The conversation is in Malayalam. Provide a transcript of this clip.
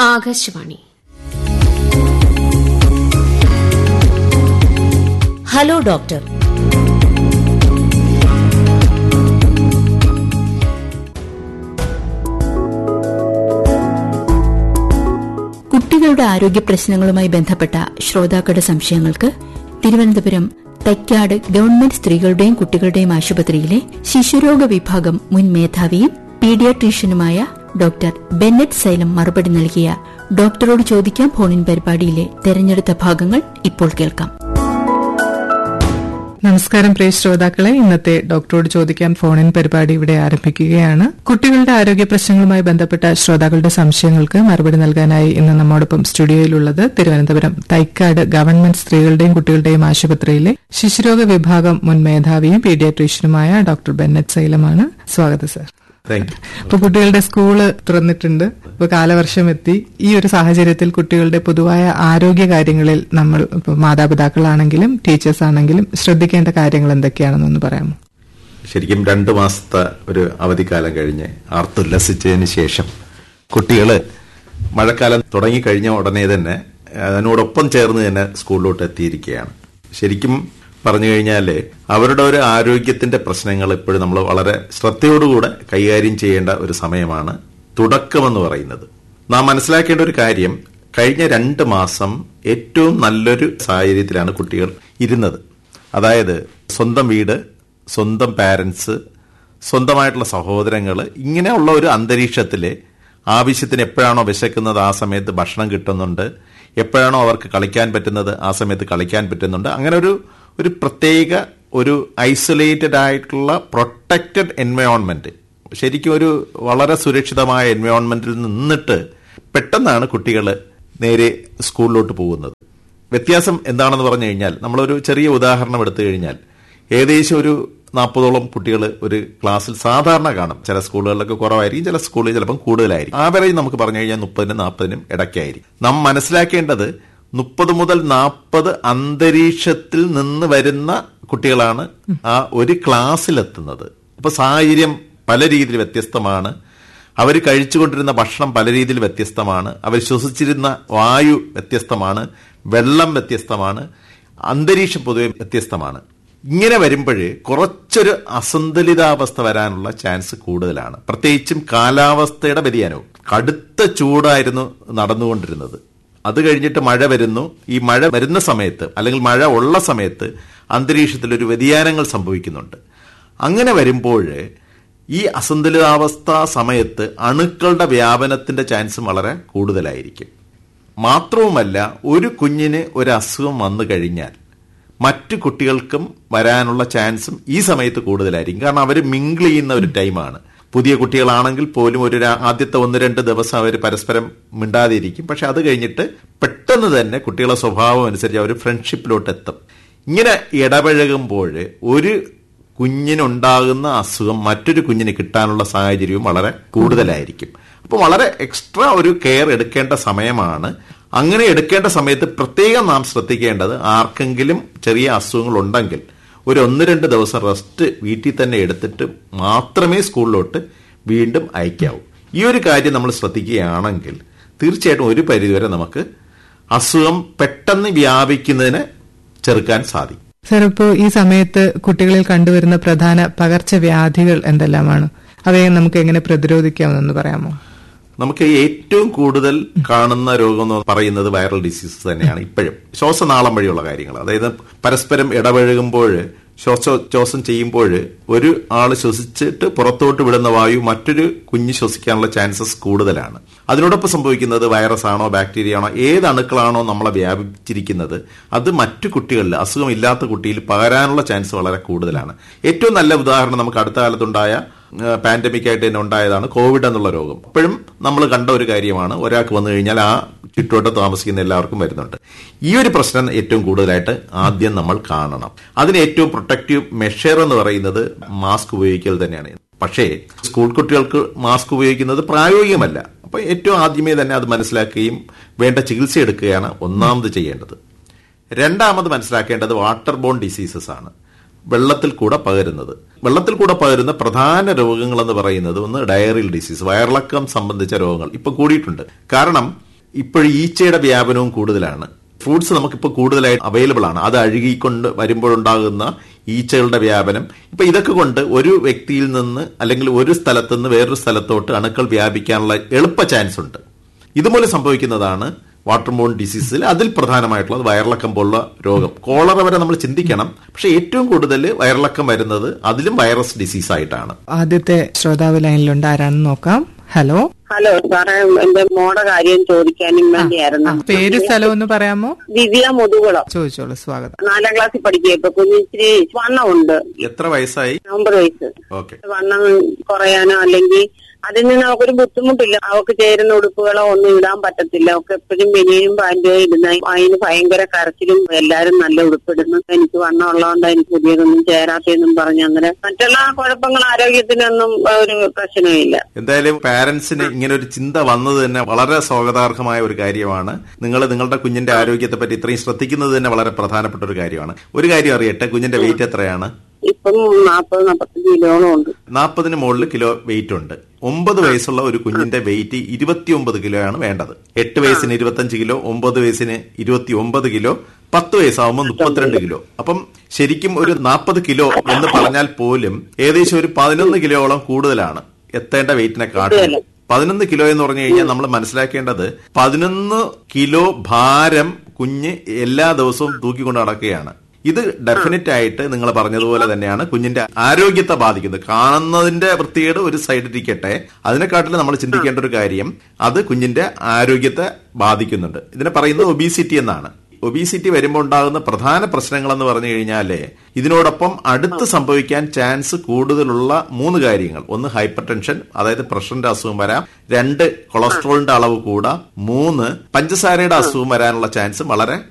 ആകാശവാണി ഹലോ ഡോക്ടർ കുട്ടികളുടെ ആരോഗ്യ പ്രശ്നങ്ങളുമായി ബന്ധപ്പെട്ട ശ്രോതാക്കളുടെ സംശയങ്ങൾക്ക് തിരുവനന്തപുരം തൈക്കാട് ഗവൺമെന്റ് സ്ത്രീകളുടെയും കുട്ടികളുടെയും ആശുപത്രിയിലെ ശിശുരോഗ വിഭാഗം മുൻ മേധാവിയും പീഡിയാട്രീഷ്യനുമായ ഡോക്ടർ ബെന്നറ്റ് സൈലം മറുപടി നൽകിയ ഡോക്ടറോട് ചോദിക്കാം ഫോണിൻ പരിപാടിയിലെ തെരഞ്ഞെടുത്ത ഭാഗങ്ങൾ ഇപ്പോൾ കേൾക്കാം നമസ്കാരം പ്രിയ ശ്രോതാക്കളെ ഇന്നത്തെ ഡോക്ടറോട് ചോദിക്കാൻ ഫോണിൻ പരിപാടി ഇവിടെ ആരംഭിക്കുകയാണ് കുട്ടികളുടെ ആരോഗ്യ പ്രശ്നങ്ങളുമായി ബന്ധപ്പെട്ട ശ്രോതാക്കളുടെ സംശയങ്ങൾക്ക് മറുപടി നൽകാനായി ഇന്ന് നമ്മോടൊപ്പം സ്റ്റുഡിയോയിലുള്ളത് തിരുവനന്തപുരം തൈക്കാട് ഗവൺമെന്റ് സ്ത്രീകളുടെയും കുട്ടികളുടെയും ആശുപത്രിയിലെ ശിശുരോഗ വിഭാഗം മുൻ മേധാവിയും പീഡിയാട്രീഷ്യനുമായ ഡോക്ടർ ബെന്നറ്റ് സൈലമാണ് സ്വാഗതം സർ താങ്ക് യു ഇപ്പൊ കുട്ടികളുടെ സ്കൂള് തുറന്നിട്ടുണ്ട് ഇപ്പൊ കാലവർഷം എത്തി ഈ ഒരു സാഹചര്യത്തിൽ കുട്ടികളുടെ പൊതുവായ ആരോഗ്യ കാര്യങ്ങളിൽ നമ്മൾ ഇപ്പൊ മാതാപിതാക്കളാണെങ്കിലും ടീച്ചേഴ്സ് ആണെങ്കിലും ശ്രദ്ധിക്കേണ്ട കാര്യങ്ങൾ എന്തൊക്കെയാണെന്നൊന്ന് പറയാമോ ശരിക്കും രണ്ട് മാസത്തെ ഒരു അവധിക്കാലം കഴിഞ്ഞ് ആർത്തുല്ലസിച്ചതിന് ശേഷം കുട്ടികള് മഴക്കാലം തുടങ്ങിക്കഴിഞ്ഞ ഉടനെ തന്നെ അതിനോടൊപ്പം ചേർന്ന് തന്നെ സ്കൂളിലോട്ട് എത്തിയിരിക്കുകയാണ് ശരിക്കും പറഞ്ഞു കഴിഞ്ഞാല് അവരുടെ ഒരു ആരോഗ്യത്തിന്റെ പ്രശ്നങ്ങൾ ഇപ്പോഴും നമ്മൾ വളരെ ശ്രദ്ധയോടുകൂടെ കൈകാര്യം ചെയ്യേണ്ട ഒരു സമയമാണ് തുടക്കമെന്ന് പറയുന്നത് നാം മനസ്സിലാക്കേണ്ട ഒരു കാര്യം കഴിഞ്ഞ രണ്ട് മാസം ഏറ്റവും നല്ലൊരു സാഹചര്യത്തിലാണ് കുട്ടികൾ ഇരുന്നത് അതായത് സ്വന്തം വീട് സ്വന്തം പാരൻസ് സ്വന്തമായിട്ടുള്ള സഹോദരങ്ങൾ ഇങ്ങനെയുള്ള ഒരു അന്തരീക്ഷത്തിൽ ആവശ്യത്തിന് എപ്പോഴാണോ വിശക്കുന്നത് ആ സമയത്ത് ഭക്ഷണം കിട്ടുന്നുണ്ട് എപ്പോഴാണോ അവർക്ക് കളിക്കാൻ പറ്റുന്നത് ആ സമയത്ത് കളിക്കാൻ പറ്റുന്നുണ്ട് അങ്ങനെ ഒരു ഒരു പ്രത്യേക ഒരു ഐസൊലേറ്റഡ് ആയിട്ടുള്ള പ്രൊട്ടക്റ്റഡ് എൻവയോൺമെന്റ് ശരിക്കും ഒരു വളരെ സുരക്ഷിതമായ എൻവയോൺമെന്റിൽ നിന്നിട്ട് പെട്ടെന്നാണ് കുട്ടികൾ നേരെ സ്കൂളിലോട്ട് പോകുന്നത് വ്യത്യാസം എന്താണെന്ന് പറഞ്ഞു കഴിഞ്ഞാൽ നമ്മളൊരു ചെറിയ ഉദാഹരണം എടുത്തു കഴിഞ്ഞാൽ ഏകദേശം ഒരു നാൽപ്പതോളം കുട്ടികൾ ഒരു ക്ലാസ്സിൽ സാധാരണ കാണും ചില സ്കൂളുകളിലൊക്കെ കുറവായിരിക്കും ചില സ്കൂളിൽ ചിലപ്പം കൂടുതലായിരിക്കും ആവറേജ് നമുക്ക് പറഞ്ഞു കഴിഞ്ഞാൽ മുപ്പതിനും നാൽപ്പതിനും ഇടയ്ക്കായിരിക്കും നാം മനസ്സിലാക്കേണ്ടത് മുപ്പത് മുതൽ നാൽപ്പത് അന്തരീക്ഷത്തിൽ നിന്ന് വരുന്ന കുട്ടികളാണ് ആ ഒരു ക്ലാസ്സിലെത്തുന്നത് അപ്പൊ സാഹചര്യം പല രീതിയിൽ വ്യത്യസ്തമാണ് അവർ കഴിച്ചുകൊണ്ടിരുന്ന ഭക്ഷണം പല രീതിയിൽ വ്യത്യസ്തമാണ് അവർ ശ്വസിച്ചിരുന്ന വായു വ്യത്യസ്തമാണ് വെള്ളം വ്യത്യസ്തമാണ് അന്തരീക്ഷം പൊതുവെ വ്യത്യസ്തമാണ് ഇങ്ങനെ വരുമ്പോൾ കുറച്ചൊരു അസന്തുലിതാവസ്ഥ വരാനുള്ള ചാൻസ് കൂടുതലാണ് പ്രത്യേകിച്ചും കാലാവസ്ഥയുടെ വ്യതിയാനവും കടുത്ത ചൂടായിരുന്നു നടന്നുകൊണ്ടിരുന്നത് അത് കഴിഞ്ഞിട്ട് മഴ വരുന്നു ഈ മഴ വരുന്ന സമയത്ത് അല്ലെങ്കിൽ മഴ ഉള്ള സമയത്ത് അന്തരീക്ഷത്തിൽ ഒരു വ്യതിയാനങ്ങൾ സംഭവിക്കുന്നുണ്ട് അങ്ങനെ വരുമ്പോൾ ഈ അസന്തുലിതാവസ്ഥ സമയത്ത് അണുക്കളുടെ വ്യാപനത്തിന്റെ ചാൻസും വളരെ കൂടുതലായിരിക്കും മാത്രവുമല്ല ഒരു കുഞ്ഞിന് ഒരു അസുഖം വന്നു കഴിഞ്ഞാൽ മറ്റു കുട്ടികൾക്കും വരാനുള്ള ചാൻസും ഈ സമയത്ത് കൂടുതലായിരിക്കും കാരണം അവർ മിങ്കിൾ ചെയ്യുന്ന ഒരു ടൈമാണ് പുതിയ കുട്ടികളാണെങ്കിൽ പോലും ഒരു രാ- ആദ്യത്തെ ഒന്ന് രണ്ട് ദിവസം അവർ പരസ്പരം മിണ്ടാതിരിക്കും പക്ഷെ അത് കഴിഞ്ഞിട്ട് പെട്ടെന്ന് തന്നെ കുട്ടികളുടെ സ്വഭാവം അനുസരിച്ച് അവർ ഫ്രണ്ട്ഷിപ്പിലോട്ട് എത്തും ഇങ്ങനെ ഇടപഴകുമ്പോൾ ഒരു കുഞ്ഞിനുണ്ടാകുന്ന അസുഖം മറ്റൊരു കുഞ്ഞിന് കിട്ടാനുള്ള സാഹചര്യവും വളരെ കൂടുതലായിരിക്കും അപ്പോൾ വളരെ എക്സ്ട്രാ ഒരു കെയർ എടുക്കേണ്ട സമയമാണ് അങ്ങനെ എടുക്കേണ്ട സമയത്ത് പ്രത്യേകം നാം ശ്രദ്ധിക്കേണ്ടത് ആർക്കെങ്കിലും ചെറിയ അസുഖങ്ങൾ ഉണ്ടെങ്കിൽ ഒരു ഒന്ന് രണ്ട് ദിവസം റെസ്റ്റ് വീട്ടിൽ തന്നെ എടുത്തിട്ട് മാത്രമേ സ്കൂളിലോട്ട് വീണ്ടും അയക്കാവൂ ഈ ഒരു കാര്യം നമ്മൾ ശ്രദ്ധിക്കുകയാണെങ്കിൽ തീർച്ചയായിട്ടും ഒരു പരിധിവരെ നമുക്ക് അസുഖം പെട്ടെന്ന് വ്യാപിക്കുന്നതിന് ചെറുക്കാൻ സാധിക്കും സർ ഇപ്പോൾ ഈ സമയത്ത് കുട്ടികളിൽ കണ്ടുവരുന്ന പ്രധാന പകർച്ചവ്യാധികൾ എന്തെല്ലാമാണ് അവയെ നമുക്ക് എങ്ങനെ പ്രതിരോധിക്കാമെന്നൊന്ന് പറയാമോ നമുക്ക് ഏറ്റവും കൂടുതൽ കാണുന്ന രോഗം എന്ന് പറയുന്നത് വൈറൽ ഡിസീസ് തന്നെയാണ് ഇപ്പോഴും ശ്വാസനാളം വഴിയുള്ള കാര്യങ്ങൾ അതായത് പരസ്പരം ഇടപഴകുമ്പോൾ ശ്വാസോച്ഛ്വാസം ചെയ്യുമ്പോൾ ഒരു ആള് ശ്വസിച്ചിട്ട് പുറത്തോട്ട് വിടുന്ന വായു മറ്റൊരു കുഞ്ഞ് ശ്വസിക്കാനുള്ള ചാൻസസ് കൂടുതലാണ് അതിനോടൊപ്പം സംഭവിക്കുന്നത് വൈറസ് ആണോ ബാക്ടീരിയ ആണോ ഏത് അണുക്കളാണോ നമ്മളെ വ്യാപിച്ചിരിക്കുന്നത് അത് മറ്റു കുട്ടികളിൽ അസുഖമില്ലാത്ത കുട്ടിയിൽ പകരാനുള്ള ചാൻസ് വളരെ കൂടുതലാണ് ഏറ്റവും നല്ല ഉദാഹരണം നമുക്ക് അടുത്ത കാലത്തുണ്ടായ പാൻഡമിക് ആയിട്ട് തന്നെ ഉണ്ടായതാണ് കോവിഡ് എന്നുള്ള രോഗം അപ്പോഴും നമ്മൾ കണ്ട ഒരു കാര്യമാണ് ഒരാൾക്ക് വന്നു കഴിഞ്ഞാൽ ആ ചുറ്റോട്ട് താമസിക്കുന്ന എല്ലാവർക്കും വരുന്നുണ്ട് ഈ ഒരു പ്രശ്നം ഏറ്റവും കൂടുതലായിട്ട് ആദ്യം നമ്മൾ കാണണം അതിന് ഏറ്റവും പ്രൊട്ടക്റ്റീവ് മെഷർ എന്ന് പറയുന്നത് മാസ്ക് ഉപയോഗിക്കൽ തന്നെയാണ് പക്ഷേ സ്കൂൾ കുട്ടികൾക്ക് മാസ്ക് ഉപയോഗിക്കുന്നത് പ്രായോഗികമല്ല അപ്പൊ ഏറ്റവും ആദ്യമേ തന്നെ അത് മനസ്സിലാക്കുകയും വേണ്ട ചികിത്സ എടുക്കുകയാണ് ഒന്നാമത് ചെയ്യേണ്ടത് രണ്ടാമത് മനസ്സിലാക്കേണ്ടത് വാട്ടർ ബോൺ ഡിസീസസ് ആണ് വെള്ളത്തിൽ കൂടെ പകരുന്നത് വെള്ളത്തിൽ കൂടെ പകരുന്ന പ്രധാന രോഗങ്ങൾ എന്ന് പറയുന്നത് ഒന്ന് ഡയറിയൽ ഡിസീസ് വയറിളക്കം സംബന്ധിച്ച രോഗങ്ങൾ ഇപ്പൊ കൂടിയിട്ടുണ്ട് കാരണം ഇപ്പോഴും ഈച്ചയുടെ വ്യാപനവും കൂടുതലാണ് ഫ്രൂട്ട്സ് നമുക്കിപ്പോൾ കൂടുതലായിട്ട് അവൈലബിൾ ആണ് അത് അഴുകിക്കൊണ്ട് വരുമ്പോഴുണ്ടാകുന്ന ഈച്ചകളുടെ വ്യാപനം ഇപ്പൊ ഇതൊക്കെ കൊണ്ട് ഒരു വ്യക്തിയിൽ നിന്ന് അല്ലെങ്കിൽ ഒരു സ്ഥലത്ത് നിന്ന് വേറൊരു സ്ഥലത്തോട്ട് അണുക്കൾ വ്യാപിക്കാനുള്ള എളുപ്പ ചാൻസ് ഉണ്ട് ഇതുമൂലം സംഭവിക്കുന്നതാണ് വാട്ടർ ബോൺ ഡിസീസിൽ അതിൽ പ്രധാനമായിട്ടുള്ളത് വയറിളക്കം പോലുള്ള രോഗം കോളറ വരെ നമ്മൾ ചിന്തിക്കണം പക്ഷെ ഏറ്റവും കൂടുതൽ വയറിളക്കം വരുന്നത് അതിലും വൈറസ് ഡിസീസ് ആയിട്ടാണ് ആദ്യത്തെ ശ്രോതാവ് ലൈനിലുണ്ട് ആരാണെന്ന് നോക്കാം ഹലോ ഹലോ സാറേ എന്റെ മോടെ കാര്യം ചോദിക്കാനും വേണ്ടിയായിരുന്നു പേര് സ്ഥലം ഒന്ന് പറയാമോ ദിവ്യ മുതുകുളം ചോദിച്ചോളൂ സ്വാഗതം നാലാം ക്ലാസ്സിൽ പഠിക്കുക ഇപ്പൊ കുഞ്ഞിച്ചിരി വണ്ണമുണ്ട് എത്ര വയസ്സായി ഒമ്പത് വയസ്സ് ഓക്കെ വണ്ണം കുറയാനോ അല്ലെങ്കിൽ അതിൽ നിന്ന് അവക്കൊരു ബുദ്ധിമുട്ടില്ല അവക്ക് ചേരുന്ന ഉടുപ്പുകളോ ഒന്നും ഇടാൻ പറ്റത്തില്ല അവക്ക് എപ്പോഴും ബനിയനും പാൻറ്റും ഇടുന്ന അതിന് ഭയങ്കര കരച്ചിലും എല്ലാരും നല്ല ഉടുപ്പിടുന്നു എനിക്ക് വണ്ണം ഉള്ളതുകൊണ്ട് എനിക്ക് പുതിയതൊന്നും ചേരാത്തെന്നും പറഞ്ഞ് അങ്ങനെ മറ്റുള്ള കുഴപ്പങ്ങൾ ആരോഗ്യത്തിനൊന്നും ഒരു പ്രശ്നമില്ല എന്തായാലും പാരന്റ്സിന് ഇങ്ങനെ ഒരു ചിന്ത വന്നത് തന്നെ വളരെ സ്വാഗതാർഹമായ ഒരു കാര്യമാണ് നിങ്ങൾ നിങ്ങളുടെ കുഞ്ഞിന്റെ ആരോഗ്യത്തെ പറ്റി ഇത്രയും ശ്രദ്ധിക്കുന്നത് തന്നെ വളരെ പ്രധാനപ്പെട്ട ഒരു കാര്യമാണ് ഒരു കാര്യം അറിയട്ടെ കുഞ്ഞിന്റെ വെയിറ്റ് എത്രയാണ് ഇപ്പം നാപ്പത് നാപ്പത്തഞ്ച് കിലോളം ഉണ്ട് നാൽപ്പതിന് മുകളിൽ കിലോ വെയിറ്റ് ഉണ്ട് ഒമ്പത് വയസ്സുള്ള ഒരു കുഞ്ഞിന്റെ വെയിറ്റ് ഇരുപത്തിയൊമ്പത് കിലോയാണ് വേണ്ടത് എട്ട് വയസ്സിന് ഇരുപത്തഞ്ച് കിലോ ഒമ്പത് വയസ്സിന് ഇരുപത്തി ഒമ്പത് കിലോ പത്ത് വയസ്സാവുമ്പോൾ മുപ്പത്തിരണ്ട് കിലോ അപ്പം ശരിക്കും ഒരു നാൽപ്പത് കിലോ എന്ന് പറഞ്ഞാൽ പോലും ഏകദേശം ഒരു പതിനൊന്ന് കിലോയോളം കൂടുതലാണ് എത്തേണ്ട വെയിറ്റിനെ കാട്ടിലും പതിനൊന്ന് കിലോ എന്ന് പറഞ്ഞു കഴിഞ്ഞാൽ നമ്മൾ മനസ്സിലാക്കേണ്ടത് പതിനൊന്ന് കിലോ ഭാരം കുഞ്ഞ് എല്ലാ ദിവസവും തൂക്കിക്കൊണ്ട് നടക്കുകയാണ് ഇത് ഡെഫിനറ്റ് ആയിട്ട് നിങ്ങൾ പറഞ്ഞതുപോലെ തന്നെയാണ് കുഞ്ഞിന്റെ ആരോഗ്യത്തെ ബാധിക്കുന്നത് കാണുന്നതിന്റെ വൃത്തിയുടെ ഒരു സൈഡ് ഇരിക്കട്ടെ അതിനെക്കാട്ടിലും നമ്മൾ ചിന്തിക്കേണ്ട ഒരു കാര്യം അത് കുഞ്ഞിന്റെ ആരോഗ്യത്തെ ബാധിക്കുന്നുണ്ട് ഇതിനെ പറയുന്നത് ഒബീസിറ്റി എന്നാണ് ഒബീസിറ്റി വരുമ്പോൾ ഉണ്ടാകുന്ന പ്രധാന പ്രശ്നങ്ങൾ എന്ന് പറഞ്ഞു കഴിഞ്ഞാല് ഇതിനോടൊപ്പം അടുത്ത് സംഭവിക്കാൻ ചാൻസ് കൂടുതലുള്ള മൂന്ന് കാര്യങ്ങൾ ഒന്ന് ഹൈപ്പർ ടെൻഷൻ അതായത് പ്രഷറിന്റെ അസുഖം വരാം രണ്ട് കൊളസ്ട്രോളിന്റെ അളവ് കൂടാം മൂന്ന് പഞ്ചസാരയുടെ അസുഖം വരാനുള്ള ചാൻസ് വളരെ